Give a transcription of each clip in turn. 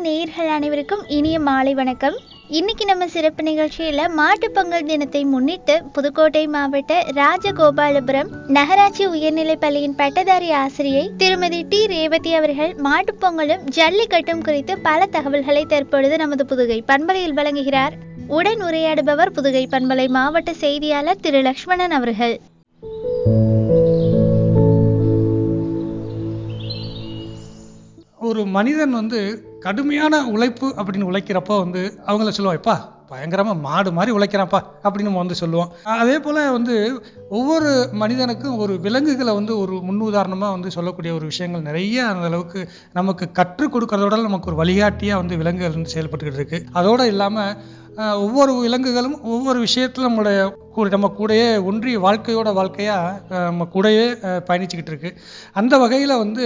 நேயர்கள் அனைவருக்கும் இனிய மாலை வணக்கம் இன்னைக்கு நம்ம சிறப்பு நிகழ்ச்சியில மாட்டுப் பொங்கல் தினத்தை முன்னிட்டு புதுக்கோட்டை மாவட்ட ராஜகோபாலபுரம் நகராட்சி உயர்நிலைப் பள்ளியின் பட்டதாரி ஆசிரியை திருமதி டி ரேவதி அவர்கள் மாட்டுப் பொங்கலும் ஜல்லிக்கட்டும் குறித்து பல தகவல்களை தற்பொழுது நமது புதுகை பண்பலையில் வழங்குகிறார் உடன் உரையாடுபவர் புதுகை பண்பலை மாவட்ட செய்தியாளர் திரு லக்ஷ்மணன் அவர்கள் ஒரு மனிதன் வந்து கடுமையான உழைப்பு அப்படின்னு உழைக்கிறப்போ வந்து அவங்கள சொல்லுவோம் எப்பா பயங்கரமாக மாடு மாதிரி உழைக்கிறான்ப்பா அப்படின்னு நம்ம வந்து சொல்லுவோம் அதே போல் வந்து ஒவ்வொரு மனிதனுக்கும் ஒரு விலங்குகளை வந்து ஒரு முன்னுதாரணமாக வந்து சொல்லக்கூடிய ஒரு விஷயங்கள் நிறைய அந்த அளவுக்கு நமக்கு கற்றுக் கொடுக்கறதோட நமக்கு ஒரு வழிகாட்டியாக வந்து விலங்குகள் வந்து செயல்பட்டுக்கிட்டு இருக்கு அதோடு இல்லாமல் ஒவ்வொரு விலங்குகளும் ஒவ்வொரு விஷயத்தில் நம்மளுடைய கூட நம்ம கூடயே ஒன்றிய வாழ்க்கையோட வாழ்க்கையாக நம்ம கூடயே அஹ், பயணிச்சுக்கிட்டு இருக்கு அந்த வகையில் வந்து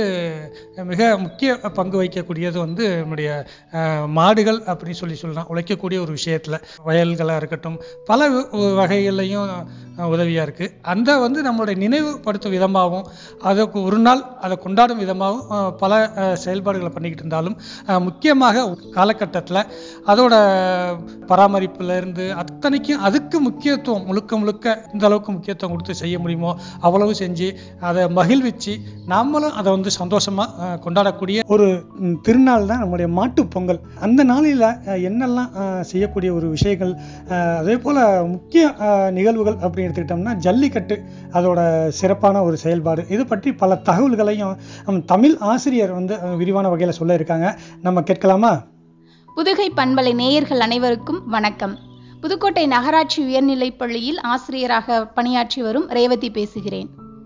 மிக முக்கிய பங்கு வகிக்கக்கூடியது வந்து நம்முடைய அஹ், மாடுகள் அப்படின்னு சொல்லி சொல்லலாம் உழைக்கக்கூடிய ஒரு விஷயத்தில் வயல்களாக இருக்கட்டும் பல வ- வகைகள்லையும் அஹ், உதவியாக இருக்குது அந்த வந்து நம்மளுடைய நினைவுபடுத்தும் விதமாகவும் அதுக்கு ஒரு நாள் அதை கொண்டாடும் விதமாகவும் அஹ், பல அஹ், செயல்பாடுகளை பண்ணிக்கிட்டு இருந்தாலும் அஹ், முக்கியமாக காலகட்டத்தில் அதோட பராமரிப்புல இருந்து அத்தனைக்கும் அதுக்கு முக்கியத்துவம் முழுக்க முழுக்க இந்த அளவுக்கு முக்கியத்துவம் கொடுத்து செய்ய முடியுமோ அவ்வளவு செஞ்சு அதை மகிழ்விச்சு நாமளும் அதை வந்து சந்தோஷமா அஹ், கொண்டாடக்கூடிய ஒரு ம், திருநாள் தான் நம்முடைய மாட்டுப் பொங்கல் அந்த நாளில் அஹ், என்னெல்லாம் அஹ், செய்யக்கூடிய ஒரு விஷயங்கள் அஹ், அதே போல முக்கிய அஹ், நிகழ்வுகள் அப்படின்னு எடுத்துக்கிட்டோம்னா ஜல்லிக்கட்டு அதோட சிறப்பான ஒரு செயல்பாடு இது பற்றி பல தகவல்களையும் நம் தமிழ் ஆசிரியர் வந்து அஹ், விரிவான வகையில் சொல்ல இருக்காங்க நம்ம கேட்கலாமா புதுகை பண்பலை நேயர்கள் அனைவருக்கும் வணக்கம் புதுக்கோட்டை நகராட்சி உயர்நிலைப் பள்ளியில் ஆசிரியராக பணியாற்றி வரும் ரேவதி பேசுகிறேன்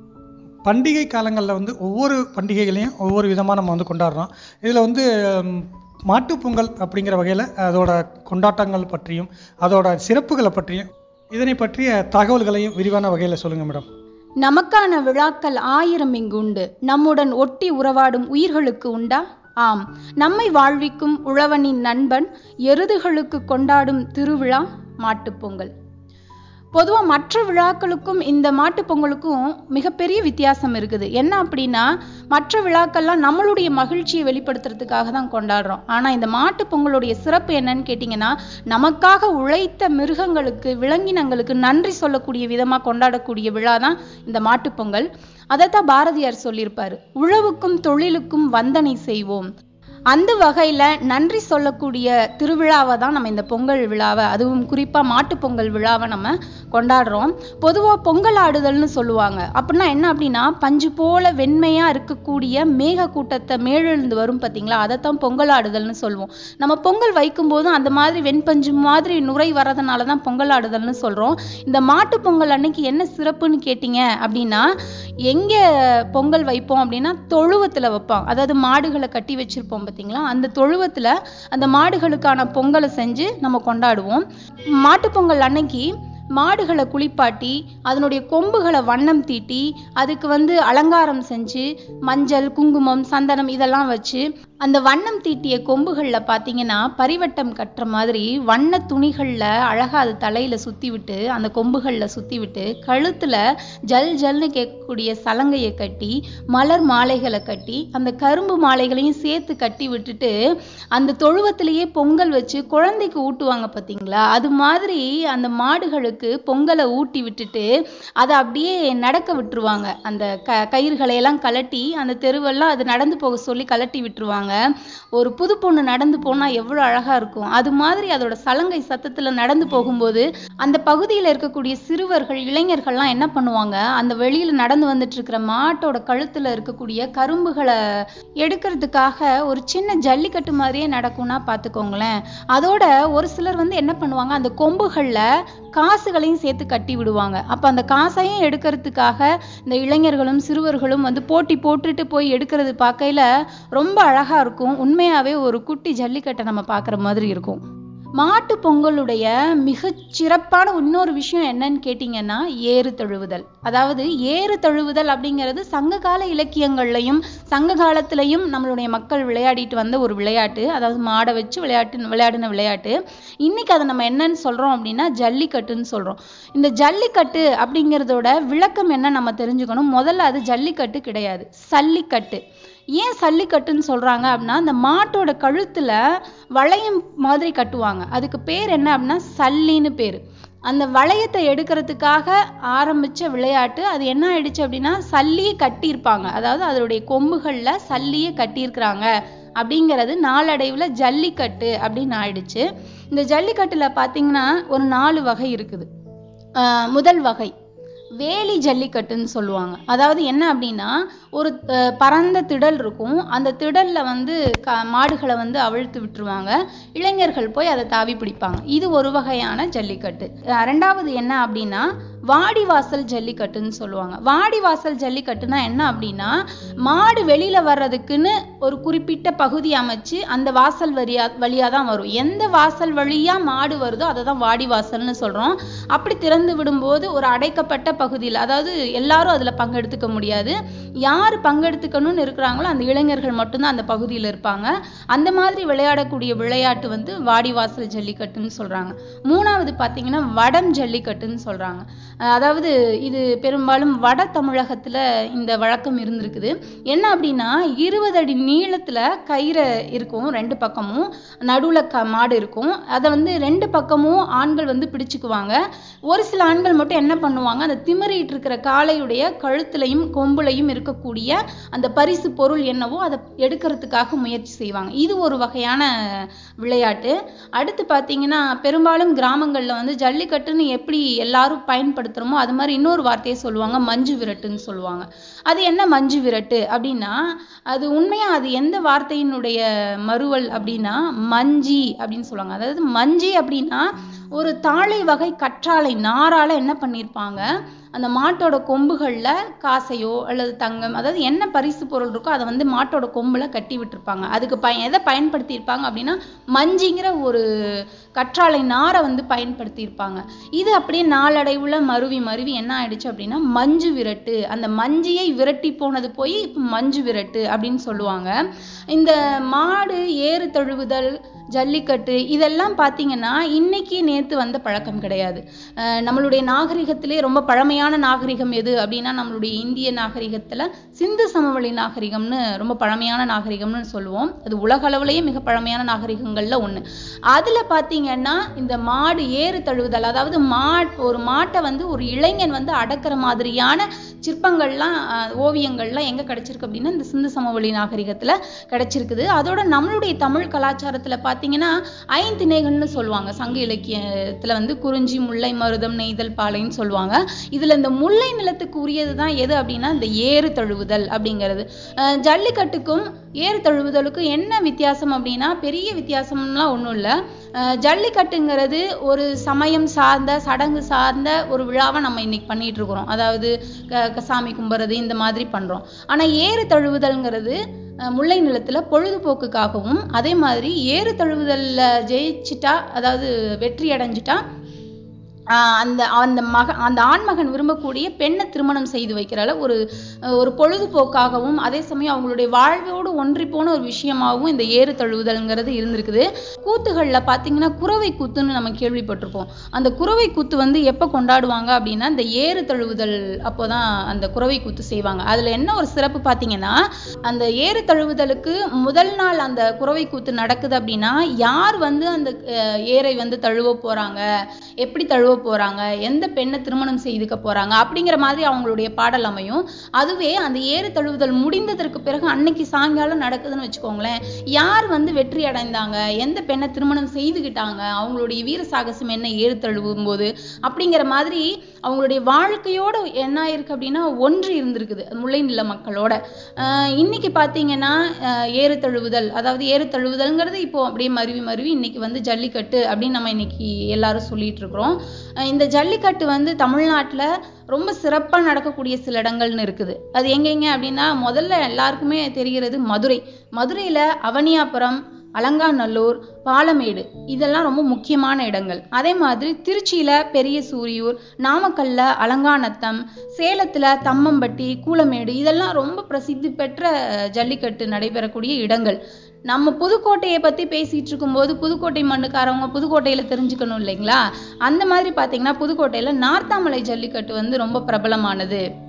பண்டிகை காலங்களில் வந்து ஒவ்வொரு பண்டிகைகளையும் ஒவ்வொரு விதமாக நம்ம வந்து கொண்டாடுறோம் இதில் வந்து ம், மாட்டுப் பொங்கல் அப்படிங்கிற வகையில் அதோட கொண்டாட்டங்கள் பற்றியும் அதோட சிறப்புகளை பற்றியும் இதனை பற்றிய தகவல்களையும் விரிவான வகையில் சொல்லுங்கள் மேடம் நமக்கான விழாக்கள் ஆயிரம் இங்கு உண்டு நம்முடன் ஒட்டி உறவாடும் உயிர்களுக்கு உண்டா ஆம் நம்மை வாழ்விக்கும் உழவனின் நண்பன் எருதுகளுக்கு கொண்டாடும் திருவிழா மாட்டுப் பொங்கல் பொதுவா மற்ற விழாக்களுக்கும் இந்த மாட்டுப் பொங்கலுக்கும் மிகப்பெரிய வித்தியாசம் இருக்குது என்ன அப்படின்னா மற்ற விழாக்கள்லாம் நம்மளுடைய மகிழ்ச்சியை வெளிப்படுத்துறதுக்காக தான் கொண்டாடுறோம் ஆனா இந்த மாட்டுப் பொங்கலுடைய சிறப்பு என்னன்னு கேட்டிங்கன்னா நமக்காக உழைத்த மிருகங்களுக்கு விலங்கினங்களுக்கு நன்றி சொல்லக்கூடிய விதமா கொண்டாடக்கூடிய விழா தான் இந்த மாட்டுப் பொங்கல் அதைத்தான் பாரதியார் சொல்லியிருப்பாரு உழவுக்கும் தொழிலுக்கும் வந்தனை செய்வோம் அந்த வகையில நன்றி சொல்லக்கூடிய திருவிழாவை தான் நம்ம இந்த பொங்கல் விழாவை அதுவும் குறிப்பா மாட்டுப் பொங்கல் விழாவை நம்ம கொண்டாடுறோம் பொதுவா பொங்கல் ஆடுதல்னு சொல்லுவாங்க அப்படின்னா என்ன அப்படின்னா பஞ்சு போல வெண்மையா இருக்கக்கூடிய மேக கூட்டத்தை மேலெழுந்து வரும் பாத்தீங்களா அதைத்தான் பொங்கல் ஆடுதல்னு சொல்லுவோம் நம்ம பொங்கல் வைக்கும் போதும் அந்த மாதிரி வெண்பஞ்சு மாதிரி நுரை வரதுனால தான் பொங்கல் ஆடுதல்னு சொல்றோம் இந்த மாட்டுப் பொங்கல் அன்னைக்கு என்ன சிறப்புன்னு கேட்டிங்க அப்படின்னா எங்க பொங்கல் வைப்போம் அப்படின்னா தொழுவத்துல வைப்போம் அதாவது மாடுகளை கட்டி வச்சிருப்போம் பாத்தீங்களா அந்த தொழுவத்துல அந்த மாடுகளுக்கான பொங்கலை செஞ்சு நம்ம கொண்டாடுவோம் மாட்டுப் பொங்கல் அன்னைக்கு மாடுகளை குளிப்பாட்டி அதனுடைய கொம்புகளை வண்ணம் தீட்டி அதுக்கு வந்து அலங்காரம் செஞ்சு மஞ்சள் குங்குமம் சந்தனம் இதெல்லாம் வச்சு அந்த வண்ணம் தீட்டிய கொம்புகள்ல பாத்தீங்கன்னா பரிவட்டம் கட்டுற மாதிரி வண்ண துணிகள்ல அழகா அது தலையில சுத்தி விட்டு அந்த கொம்புகள்ல சுத்தி விட்டு கழுத்துல ஜல் ஜல்னு கேட்கக்கூடிய சலங்கையை கட்டி மலர் மாலைகளை கட்டி அந்த கரும்பு மாலைகளையும் சேர்த்து கட்டி விட்டுட்டு அந்த தொழுவத்திலேயே பொங்கல் வச்சு குழந்தைக்கு ஊட்டுவாங்க பாத்தீங்களா அது மாதிரி அந்த மாடுகளுக்கு பொங்கலை ஊட்டி விட்டுட்டு அதை அப்படியே நடக்க விட்டுருவாங்க அந்த க கயிறுகளை எல்லாம் கலட்டி அந்த தெருவெல்லாம் அது நடந்து போக சொல்லி கலட்டி விட்டுருவாங்க ஒரு புது பொண்ணு நடந்து போனா எவ்வளவு அழகா இருக்கும் அது மாதிரி அதோட சலங்கை சத்தத்துல நடந்து போகும்போது அந்த பகுதியில இருக்கக்கூடிய சிறுவர்கள் இளைஞர்கள்லாம் என்ன பண்ணுவாங்க அந்த வெளியில நடந்து வந்துட்டு இருக்கிற மாட்டோட கழுத்துல இருக்கக்கூடிய கரும்புகளை எடுக்கிறதுக்காக ஒரு சின்ன ஜல்லிக்கட்டு மாதிரியே நடக்கும்னா பார்த்துக்கோங்களேன் அதோட ஒரு சிலர் வந்து என்ன பண்ணுவாங்க அந்த கொம்புகள்ல காசுகளையும் சேர்த்து கட்டி விடுவாங்க அப்ப அந்த காசையும் எடுக்கிறதுக்காக இந்த இளைஞர்களும் சிறுவர்களும் வந்து போட்டி போட்டுட்டு போய் எடுக்கிறது பார்க்கையில ரொம்ப அழகா இருக்கும் உண்மையாவே ஒரு குட்டி ஜல்லிக்கட்டை நம்ம பார்க்குற மாதிரி இருக்கும் மாட்டு பொங்கலுடைய மிகச் சிறப்பான இன்னொரு விஷயம் என்னன்னு கேட்டிங்கன்னா ஏறு தழுவுதல் அதாவது ஏறு தழுவுதல் அப்படிங்கிறது சங்ககால இலக்கியங்கள்லையும் சங்க காலத்திலையும் நம்மளுடைய மக்கள் விளையாடிட்டு வந்த ஒரு விளையாட்டு அதாவது மாடை வச்சு விளையாட்டு விளையாடின விளையாட்டு இன்னைக்கு அதை நம்ம என்னன்னு சொல்றோம் அப்படின்னா ஜல்லிக்கட்டுன்னு சொல்றோம் இந்த ஜல்லிக்கட்டு அப்படிங்கிறதோட விளக்கம் என்ன நம்ம தெரிஞ்சுக்கணும் முதல்ல அது ஜல்லிக்கட்டு கிடையாது சல்லிக்கட்டு ஏன் சல்லிக்கட்டுன்னு சொல்றாங்க அப்படின்னா அந்த மாட்டோட கழுத்துல வளையம் மாதிரி கட்டுவாங்க அதுக்கு பேர் என்ன அப்படின்னா சல்லின்னு பேர் அந்த வளையத்தை எடுக்கிறதுக்காக ஆரம்பிச்ச விளையாட்டு அது என்ன ஆயிடுச்சு அப்படின்னா சல்லியை கட்டியிருப்பாங்க அதாவது அதனுடைய கொம்புகள்ல சல்லியை கட்டியிருக்கிறாங்க அப்படிங்கிறது நாளடைவுல ஜல்லிக்கட்டு அப்படின்னு ஆயிடுச்சு இந்த ஜல்லிக்கட்டுல பாத்தீங்கன்னா ஒரு நாலு வகை இருக்குது ஆஹ் முதல் வகை வேலி ஜல்லிக்கட்டுன்னு சொல்லுவாங்க அதாவது என்ன அப்படின்னா ஒரு அஹ், பரந்த திடல் இருக்கும் அந்த திடல்ல வந்து க மாடுகளை வந்து அவிழ்த்து விட்டுருவாங்க இளைஞர்கள் போய் அதை தாவி பிடிப்பாங்க இது ஒரு வகையான ஜல்லிக்கட்டு அஹ், ரெண்டாவது என்ன அப்படின்னா வாடிவாசல் ஜல்லிக்கட்டுன்னு சொல்லுவாங்க வாடிவாசல் ஜல்லிக்கட்டுனா என்ன அப்படின்னா மாடு வெளியில வர்றதுக்குன்னு ஒரு குறிப்பிட்ட பகுதி அமைச்சு அந்த வாசல் வழியா வழியா தான் வரும் எந்த வாசல் வழியா மாடு வருதோ அதை தான் வாடிவாசல்னு சொல்றோம் அப்படி திறந்து விடும்போது ஒரு அடைக்கப்பட்ட பகுதியில் அதாவது எல்லாரும் அதுல பங்கெடுத்துக்க முடியாது யார் பங்கெடுத்துக்கணும்னு இருக்கிறாங்களோ அந்த இளைஞர்கள் மட்டும்தான் அந்த பகுதியில் இருப்பாங்க அந்த மாதிரி விளையாடக்கூடிய விளையாட்டு வந்து வாடிவாசல் ஜல்லிக்கட்டுன்னு சொல்றாங்க மூணாவது பார்த்தீங்கன்னா வடம் ஜல்லிக்கட்டுன்னு சொல்றாங்க அஹ் அதாவது இது பெரும்பாலும் வட தமிழகத்துல இந்த வழக்கம் இருந்திருக்குது என்ன அப்படின்னா இருபது அடி நீளத்துல கயிறு இருக்கும் ரெண்டு பக்கமும் நடுவுல க மாடு இருக்கும் அதை வந்து ரெண்டு பக்கமும் ஆண்கள் வந்து பிடிச்சுக்குவாங்க ஒரு சில ஆண்கள் மட்டும் என்ன பண்ணுவாங்க அந்த திமிரிட்டு இருக்கிற காளையுடைய கழுத்துலையும் கொம்புலையும் இருக்கக்கூடிய அந்த பரிசு பொருள் என்னவோ அதை எடுக்கிறதுக்காக முயற்சி செய்வாங்க இது ஒரு வகையான விளையாட்டு அடுத்து பார்த்தீங்கன்னா பெரும்பாலும் கிராமங்கள்ல வந்து ஜல்லிக்கட்டுன்னு எப்படி எல்லாரும் பயன்படுத்துறோமோ அது மாதிரி இன்னொரு வார்த்தையை சொல்லுவாங்க மஞ்சு விரட்டுன்னு சொல்லுவாங்க அது என்ன மஞ்சு விரட்டு அப்படின்னா அது உண்மையா அது எந்த வார்த்தையினுடைய மறுவல் அப்படின்னா மஞ்சி அப்படின்னு சொல்லுவாங்க அதாவது மஞ்சி அப்படின்னா ஒரு தாழை வகை கற்றாழை நாரால என்ன பண்ணியிருப்பாங்க அந்த மாட்டோட கொம்புகள்ல காசையோ அல்லது தங்கம் அதாவது என்ன பரிசு பொருள் இருக்கோ அதை வந்து மாட்டோட கொம்புல கட்டி விட்டுருப்பாங்க அதுக்கு பய எதை பயன்படுத்தியிருப்பாங்க அப்படின்னா மஞ்சிங்கிற ஒரு கற்றாழை நாரை வந்து பயன்படுத்தியிருப்பாங்க இது அப்படியே நாளடைவுல மருவி மருவி என்ன ஆயிடுச்சு அப்படின்னா மஞ்சு விரட்டு அந்த மஞ்சியை விரட்டி போனது போய் இப்ப மஞ்சு விரட்டு அப்படின்னு சொல்லுவாங்க இந்த மாடு ஏறு தழுவுதல் ஜல்லிக்கட்டு இதெல்லாம் பார்த்தீங்கன்னா இன்னைக்கு நேத்து வந்த பழக்கம் கிடையாது அஹ் நம்மளுடைய நாகரிகத்திலே ரொம்ப பழமையான நாகரிகம் எது அப்படின்னா நம்மளுடைய இந்திய நாகரிகத்துல சிந்து சமவெளி நாகரிகம்னு ரொம்ப பழமையான நாகரிகம்னு சொல்லுவோம் அது உலக அளவுலயே மிக பழமையான நாகரிகங்கள்ல ஒண்ணு அதுல பாத்தீங்கன்னா இந்த மாடு ஏறு தழுவுதல் அதாவது மா ஒரு மாட்டை வந்து ஒரு இளைஞன் வந்து அடக்குற மாதிரியான சிற்பங்கள்லாம் அஹ், ஓவியங்கள்லாம் எங்க கிடைச்சிருக்கு அப்படின்னா இந்த சிந்து சமவெளி நாகரிகத்துல கிடைச்சிருக்குது அதோட நம்மளுடைய தமிழ் கலாச்சாரத்துல பாத்தீங்கன்னா ஐந்திணைகள்னு சொல்லுவாங்க சங்க இலக்கியத்துல வந்து குறிஞ்சி முல்லை மருதம் நெய்தல் பாலைன்னு சொல்லுவாங்க இதுல இந்த முல்லை நிலத்துக்கு உரியது தான் எது அப்படின்னா இந்த ஏறு தழுவுதல் அப்படிங்கிறது அஹ் ஜல்லிக்கட்டுக்கும் ஏறு தழுவுதலுக்கும் என்ன வித்தியாசம் அப்படின்னா பெரிய வித்தியாசம்லாம் ஒண்ணும் இல்ல அஹ் ஜல்லிக்கட்டுங்கிறது ஒரு சமயம் சார்ந்த சடங்கு சார்ந்த ஒரு விழாவை நம்ம இன்னைக்கு பண்ணிட்டு இருக்கிறோம் அதாவது க- க- சாமி கும்பிட்றது இந்த மாதிரி பண்றோம் ஆனா ஏறு தழுவுதல்ங்கிறது அஹ் முல்லை நிலத்துல பொழுதுபோக்குக்காகவும் அதே மாதிரி ஏறு தழுவுதல்ல ஜெயிச்சிட்டா அதாவது வெற்றி அடைஞ்சிட்டா ஆஹ் அந்த அந்த மக அந்த ஆண்மகன் விரும்பக்கூடிய பெண்ணை திருமணம் செய்து வைக்கிற அளவு ஒரு அஹ் ஒரு பொழுதுபோக்காகவும் அதே சமயம் அவங்களுடைய வாழ்வோடு ஒன்றி போன ஒரு விஷயமாகவும் இந்த ஏறு தழுவுதல்ங்கிறது இருந்திருக்குது கூத்துகள்ல பாத்தீங்கன்னா குறவை கூத்துன்னு நம்ம கேள்விப்பட்டிருப்போம் அந்த குறவை கூத்து வந்து எப்ப கொண்டாடுவாங்க அப்படின்னா இந்த ஏறு தழுவுதல் அப்போதான் அந்த குறவை கூத்து செய்வாங்க அதுல என்ன ஒரு சிறப்பு பாத்தீங்கன்னா அந்த ஏறு தழுவுதலுக்கு முதல் நாள் அந்த குறவை கூத்து நடக்குது அப்படின்னா யார் வந்து அந்த அஹ், ஏரை வந்து தழுவ போறாங்க எப்படி தழுவ போறாங்க எந்த பெண்ணை திருமணம் செய்துக்க போறாங்க அப்படிங்கிற மாதிரி அவங்களுடைய பாடல் அமையும் அதுவே அந்த ஏறு தழுவுதல் முடிந்ததற்கு பிறகு அன்னைக்கு சாயங்காலம் நடக்குதுன்னு வச்சுக்கோங்களேன் யார் வந்து வெற்றி அடைந்தாங்க எந்த பெண்ணை திருமணம் செய்துக்கிட்டாங்க அவங்களுடைய வீர சாகசம் என்ன ஏறு தழுவும் போது அப்படிங்கிற மாதிரி அவங்களுடைய வாழ்க்கையோட என்ன ஆயிருக்கு அப்படின்னா ஒன்று இருந்திருக்குது முல்லை நில மக்களோட ஆஹ் இன்னைக்கு பாத்தீங்கன்னா ஆஹ் ஏறு தழுவுதல் அதாவது ஏறு தழுவுதல்ங்கிறது இப்போ அப்படியே மருவி மருவி இன்னைக்கு வந்து ஜல்லிக்கட்டு அப்படின்னு நம்ம இன்னைக்கு எல்லாரும் சொல்லிட்டு இருக்கிறோம் ஆஹ் இந்த ஜல்லிக்கட்டு வந்து தமிழ்நாட்டுல ரொம்ப சிறப்பா நடக்கக்கூடிய சில இடங்கள்னு இருக்குது அது எங்கெங்க அப்படின்னா முதல்ல எல்லாருக்குமே தெரிகிறது மதுரை மதுரையில அவனியாபுரம் அலங்காநல்லூர் பாலமேடு இதெல்லாம் ரொம்ப முக்கியமான இடங்கள் அதே மாதிரி திருச்சியில பெரிய சூரியூர் நாமக்கல்ல அலங்காநத்தம் சேலத்துல தம்மம்பட்டி கூலமேடு இதெல்லாம் ரொம்ப பிரசித்தி பெற்ற அஹ், ஜல்லிக்கட்டு நடைபெறக்கூடிய இடங்கள் நம்ம புதுக்கோட்டையை பத்தி பேசிட்டு இருக்கும்போது புதுக்கோட்டை மண்ணுக்காரவங்க புதுக்கோட்டையில தெரிஞ்சுக்கணும் இல்லைங்களா அந்த மாதிரி பாத்தீங்கன்னா புதுக்கோட்டையில நார்த்தாமலை ஜல்லிக்கட்டு வந்து ரொம்ப பிரபலமானது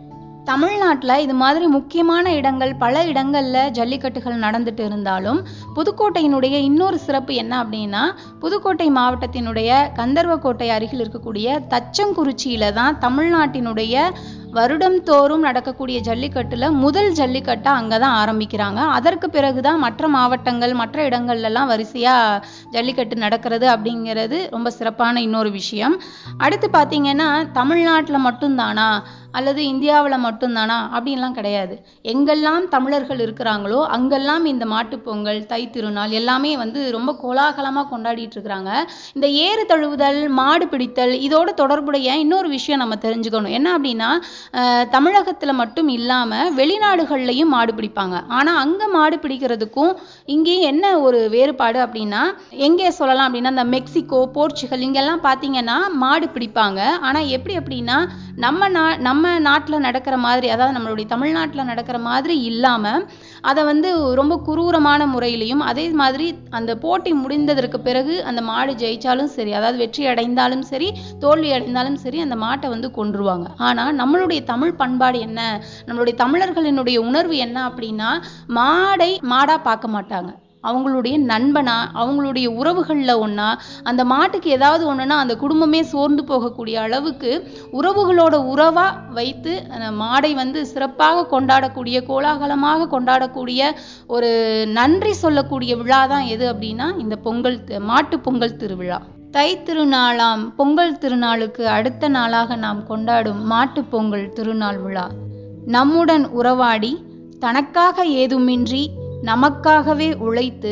தமிழ்நாட்டில் இது மாதிரி முக்கியமான இடங்கள் பல இடங்களில் ஜல்லிக்கட்டுகள் நடந்துட்டு இருந்தாலும் புதுக்கோட்டையினுடைய இன்னொரு சிறப்பு என்ன அப்படின்னா புதுக்கோட்டை மாவட்டத்தினுடைய கந்தர்வக்கோட்டை அருகில் இருக்கக்கூடிய தச்சங்குறிச்சியில தான் தமிழ்நாட்டினுடைய வருடம் தோறும் நடக்கக்கூடிய ஜல்லிக்கட்டுல முதல் ஜல்லிக்கட்டை அங்கே தான் ஆரம்பிக்கிறாங்க அதற்கு பிறகு தான் மற்ற மாவட்டங்கள் மற்ற இடங்கள்லாம் வரிசையாக ஜல்லிக்கட்டு நடக்கிறது அப்படிங்கிறது ரொம்ப சிறப்பான இன்னொரு விஷயம் அடுத்து பார்த்தீங்கன்னா தமிழ்நாட்டில் மட்டும்தானா அல்லது இந்தியாவில் மட்டும்தானா அப்படின்லாம் கிடையாது எங்கெல்லாம் தமிழர்கள் இருக்கிறாங்களோ அங்கெல்லாம் இந்த மாட்டுப் பொங்கல் தை திருநாள் எல்லாமே வந்து ரொம்ப கோலாகலமாக கொண்டாடிட்டு இருக்கிறாங்க இந்த ஏறு தழுவுதல் மாடு பிடித்தல் இதோட தொடர்புடைய இன்னொரு விஷயம் நம்ம தெரிஞ்சுக்கணும் என்ன அப்படின்னா தமிழகத்தில் மட்டும் இல்லாமல் வெளிநாடுகள்லையும் மாடு பிடிப்பாங்க ஆனால் அங்கே மாடு பிடிக்கிறதுக்கும் இங்கேயும் என்ன ஒரு வேறுபாடு அப்படின்னா எங்கே சொல்லலாம் அப்படின்னா இந்த மெக்சிகோ போர்ச்சுகல் இங்கெல்லாம் பார்த்தீங்கன்னா மாடு பிடிப்பாங்க ஆனால் எப்படி அப்படின்னா நம்ம நா நம்ம நாட்டில் நடக்கிற மாதிரி அதாவது நம்மளுடைய தமிழ்நாட்டில் நடக்கிற மாதிரி இல்லாமல் அதை வந்து ரொம்ப குரூரமான முறையிலையும் அதே மாதிரி அந்த போட்டி முடிந்ததற்கு பிறகு அந்த மாடு ஜெயிச்சாலும் சரி அதாவது வெற்றி அடைந்தாலும் சரி தோல்வி அடைந்தாலும் சரி அந்த மாட்டை வந்து கொன்றுவாங்க ஆனால் நம்மளுடைய தமிழ் பண்பாடு என்ன நம்மளுடைய தமிழர்களினுடைய உணர்வு என்ன அப்படின்னா மாடை மாடா பார்க்க மாட்டாங்க அவங்களுடைய நண்பனா அவங்களுடைய உறவுகளில் ஒன்றா அந்த மாட்டுக்கு ஏதாவது ஒன்றுனா அந்த குடும்பமே சோர்ந்து போகக்கூடிய அளவுக்கு உறவுகளோட உறவாக வைத்து அந்த மாடை வந்து சிறப்பாக கொண்டாடக்கூடிய கோலாகலமாக கொண்டாடக்கூடிய ஒரு நன்றி சொல்லக்கூடிய விழா தான் எது அப்படின்னா இந்த பொங்கல் மாட்டு பொங்கல் திருவிழா தை திருநாளாம் பொங்கல் திருநாளுக்கு அடுத்த நாளாக நாம் கொண்டாடும் மாட்டுப் பொங்கல் திருநாள் விழா நம்முடன் உறவாடி தனக்காக ஏதுமின்றி நமக்காகவே உழைத்து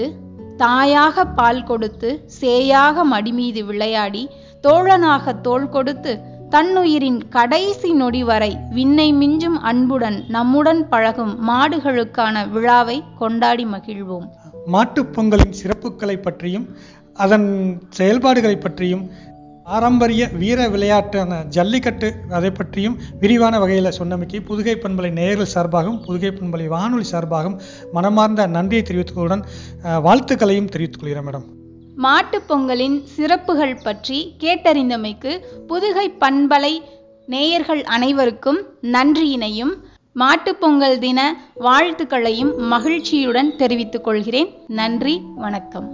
தாயாக பால் கொடுத்து சேயாக மடிமீது விளையாடி தோழனாக தோள் கொடுத்து தன்னுயிரின் கடைசி நொடி வரை விண்ணை மிஞ்சும் அன்புடன் நம்முடன் பழகும் மாடுகளுக்கான விழாவை கொண்டாடி மகிழ்வோம் மாட்டுப் பொங்கலின் சிறப்புகளை பற்றியும் அதன் செயல்பாடுகளை பற்றியும் பாரம்பரிய வீர விளையாட்டான ஜல்லிக்கட்டு அதை பற்றியும் விரிவான வகையில் சொன்னமைக்கு புதுகை பண்பலை நேயர்கள் சார்பாகவும் புதுகை பண்பலை வானொலி சார்பாகவும் மனமார்ந்த நன்றியை தெரிவித்துக்கொள்ளுடன் அஹ், வாழ்த்துக்களையும் தெரிவித்துக் கொள்கிறேன் மேடம் மாட்டுப் பொங்கலின் சிறப்புகள் பற்றி கேட்டறிந்தமைக்கு புதுகை பண்பலை நேயர்கள் அனைவருக்கும் நன்றியினையும் மாட்டுப் பொங்கல் தின வாழ்த்துக்களையும் மகிழ்ச்சியுடன் தெரிவித்துக் கொள்கிறேன் நன்றி வணக்கம்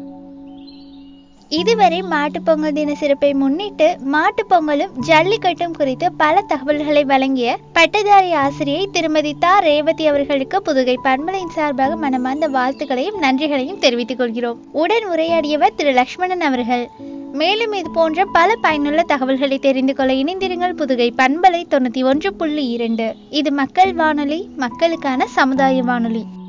இதுவரை மாட்டுப் பொங்கல் தின சிறப்பை முன்னிட்டு மாட்டுப் பொங்கலும் ஜல்லிக்கட்டும் குறித்து பல தகவல்களை வழங்கிய பட்டதாரி ஆசிரியை திருமதி தா ரேவதி அவர்களுக்கு புதுகை பண்பலையின் சார்பாக மனமார்ந்த வாழ்த்துக்களையும் நன்றிகளையும் தெரிவித்துக் கொள்கிறோம் உடன் உரையாடியவர் திரு லக்ஷ்மணன் அவர்கள் மேலும் இது போன்ற பல பயனுள்ள தகவல்களை தெரிந்து கொள்ள இணைந்திருங்கள் புதுகை பண்பலை தொண்ணூத்தி ஒன்று புள்ளி இரண்டு இது மக்கள் வானொலி மக்களுக்கான சமுதாய வானொலி